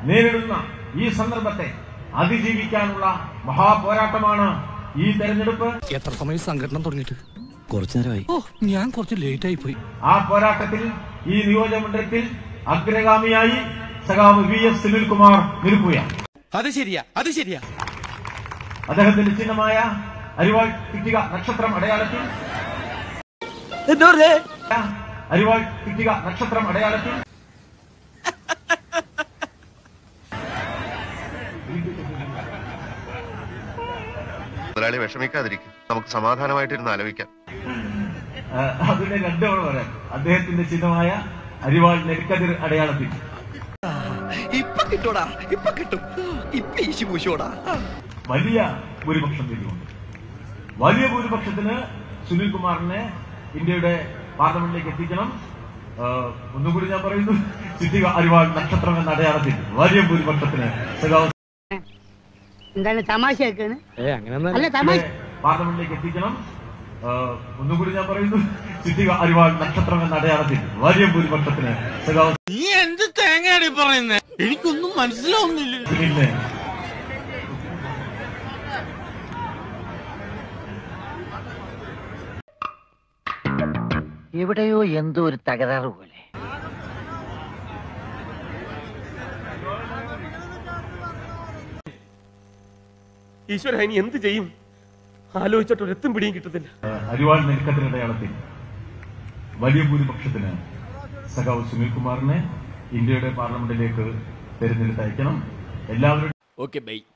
നേരിടുന്ന ഈ സന്ദർഭത്തെ അതിജീവിക്കാനുള്ള മഹാപോരാട്ടമാണ് ഈ തെരഞ്ഞെടുപ്പ് എത്ര സമയം സംഘടന തുടങ്ങിയിട്ട് കുറച്ചു നേരമായി ഓ ഞാൻ കുറച്ച് ലേറ്റ് ആയി പോയി ആ പോരാട്ടത്തിൽ ഈ നിയോജകമണ്ഡലത്തിൽ അഗ്രഗാമിയായി സഖാവ് വി എസ് സുനിൽകുമാർ നിൽക്കുകയാണ് അത് ശരിയാ അത് ശരിയാ അദ്ദേഹത്തിന്റെ ചിഹ്നമായ അരിവാൾ തിറ്റിക നക്ഷത്രം അടയാളത്തിൽ അരിവാൾ തിറ്റിക നക്ഷത്രം അടയാളത്തിൽ മുതലാളി വിഷമിക്കാതിരിക്കും നമുക്ക് സമാധാനമായിട്ടിരുന്ന് ആലോചിക്കാം ആ, അതിന്റെ രണ്ടു തവണ പറയാം അദ്ദേഹത്തിന്റെ ചിഹ്നമായ അരിവാൾ നെൽക്കതിർ അടയാളത്തിൽ ഇപ്പൊ കിട്ടൂടാ ഇപ്പൊ കിട്ടും ഇപ്പൊ ഈശി പൂശോടാ വലിയ ഭൂരിപക്ഷം നേടിയുണ്ട് വലിയ ഭൂരിപക്ഷത്തിന് സുനിൽകുമാറിനെ ഇന്ത്യയുടെ പാർലമെന്റിലേക്ക് എത്തിക്കണം ആ, ഒന്നുകൂടി ഞാൻ പറയുന്നു സിദ്ധിക അരിവാൾ നക്ഷത്രം എന്ന അടയാളത്തിൽ വലിയ ഭൂരിപക്ഷത്തിന് സഖാവ് എന്താണ് തമാശയാക്കാണ് അല്ല തമാശ പാർലമെന്റിലേക്ക് എത്തിക്കണം ആ, ഒന്നുകൂടി ഞാൻ പറയുന്നു സിദ്ധിക അരിവാൾ നക്ഷത്രം എന്ന അടയാളത്തിൽ വലിയ ഭൂരിപക്ഷത്തിന് സഖാവ് നീ എന്ത് തേങ്ങയാടി പറയുന്നേ എനിക്കൊന്നും മനസ്സിലാവുന്നില്ല സുനിലിനെ എവിടെയോ എന്തോ ഒരു തകരാറ് പോലെ ഈശ്വര ഇനി എന്ത് ചെയ്യും ആലോചിച്ചിട്ട് ഒരു എത്തും പിടിയും കിട്ടത്തില്ല ആ, അരിവാൾ നെൽക്കതിർ അടയാളത്തിൽ വലിയ ഭൂരിപക്ഷത്തിന് സഖാവ് സുനിൽകുമാറിനെ ഇന്ത്യയുടെ പാർലമെന്റിലേക്ക് തെരഞ്ഞെടുത്തയക്കണം എല്ലാവരും ഓക്കെ ബൈ